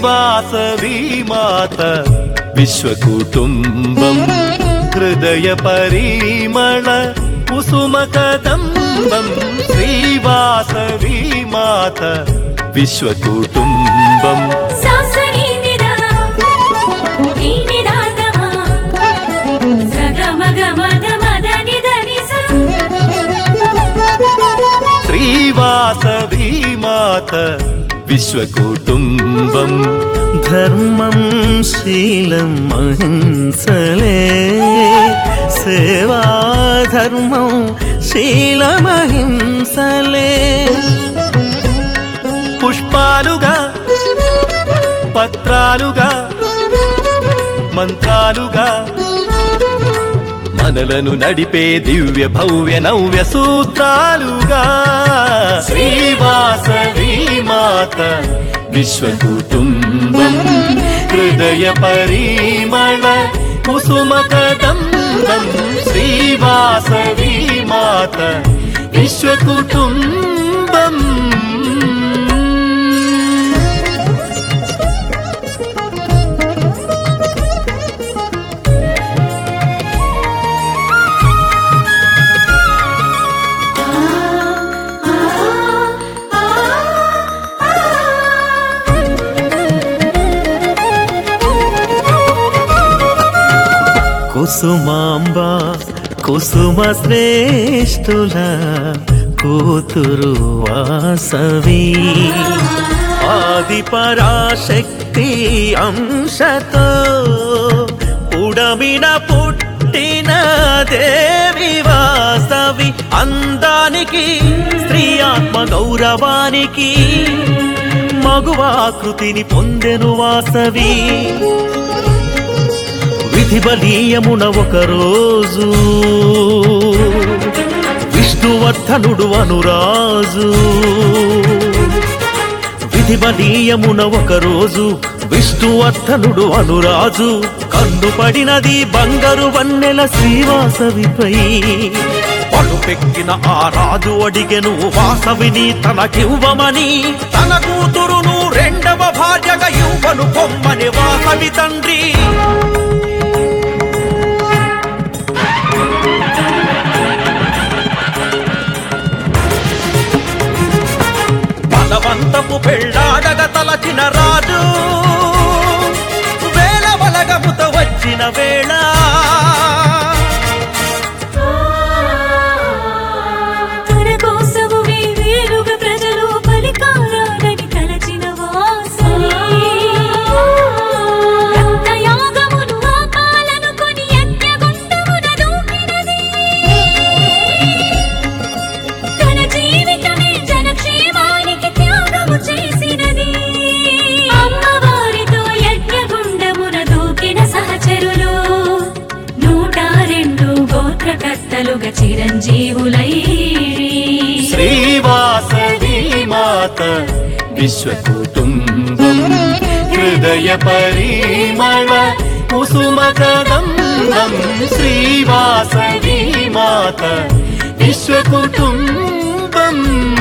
శ్రీవాసవీ మాత విశ్వకుటుంబం హృదయ పరిమళ కుసుమ కదంబం శ్రీవాసవీ మాత విశ్వకుటుంబం సాసరి నిదా నీ నిదాతమా సగమగ మద మద నిద నిస శ్రీవాసవీ మాత విశ్వకుటుంబం ధర్మం శీలం అహింసలే సేవా ధర్మం శీలమహింసలే పుష్పాలుగా పత్రాలుగా మంత్రాలుగా మనలను నడిపే దివ్య భవ్య నవ్య సూత్రాలుగా శ్రీవాసవీ మాత విశ్వకుటుంబం హృదయ పరిమళ కుసుమ కదంబం శ్రీవాసవీ మాత విశ్వకుటుంబం కుసుమాంబ కుసుమ శ్రేష్ఠుల కూతురు వాసవి ఆది పరాశక్తి అంశతో ఉడమిన పుట్టిన దేవి వాసవి అందానికి స్త్రీ ఆత్మ గౌరవానికి మగువాకృతిని పొందెను వాసవి విధి బలీయమున ఒక రోజు విష్ణువర్ధనుడు అనురాజు విధి బలీయమున ఒక రోజు విష్ణువర్ధనుడు అనురాజు కన్ను పడినది బంగారు వన్నెల శ్రీవాసవిపై పలుపెక్కిన ఆ రాజు అడిగెను వాసవిని తనకివ్వమని తన కూతురును రెండవ భార్యగా ఇవ్వను పొమ్మని వాసవి తండ్రి బలవంతపు పెళ్ళాడగ తలచిన రాజు వేల బలగముత వచ్చిన వేళ తన కోసము వేరుగా ప్రజలు పలికాలని తలచిన వాసవి రక్తయాగమును ఆపాలనుకొని యజ్ఞగుండమున దూకినది తన జీవితమే జనక్షేమానికి త్యాగము చేసినది అమ్మవారితో యజ్ఞగుండమున దూకిన సహచరులు నూట రెండు గోత్రకర్తలుగా చిరంజీవులై శ్రీవాసవీ మాత విశ్వకుటుంబం హృదయ పరిమళ కుసుమ కదంబం శ్రీవాసవీ మాత విశ్వకుటుంబం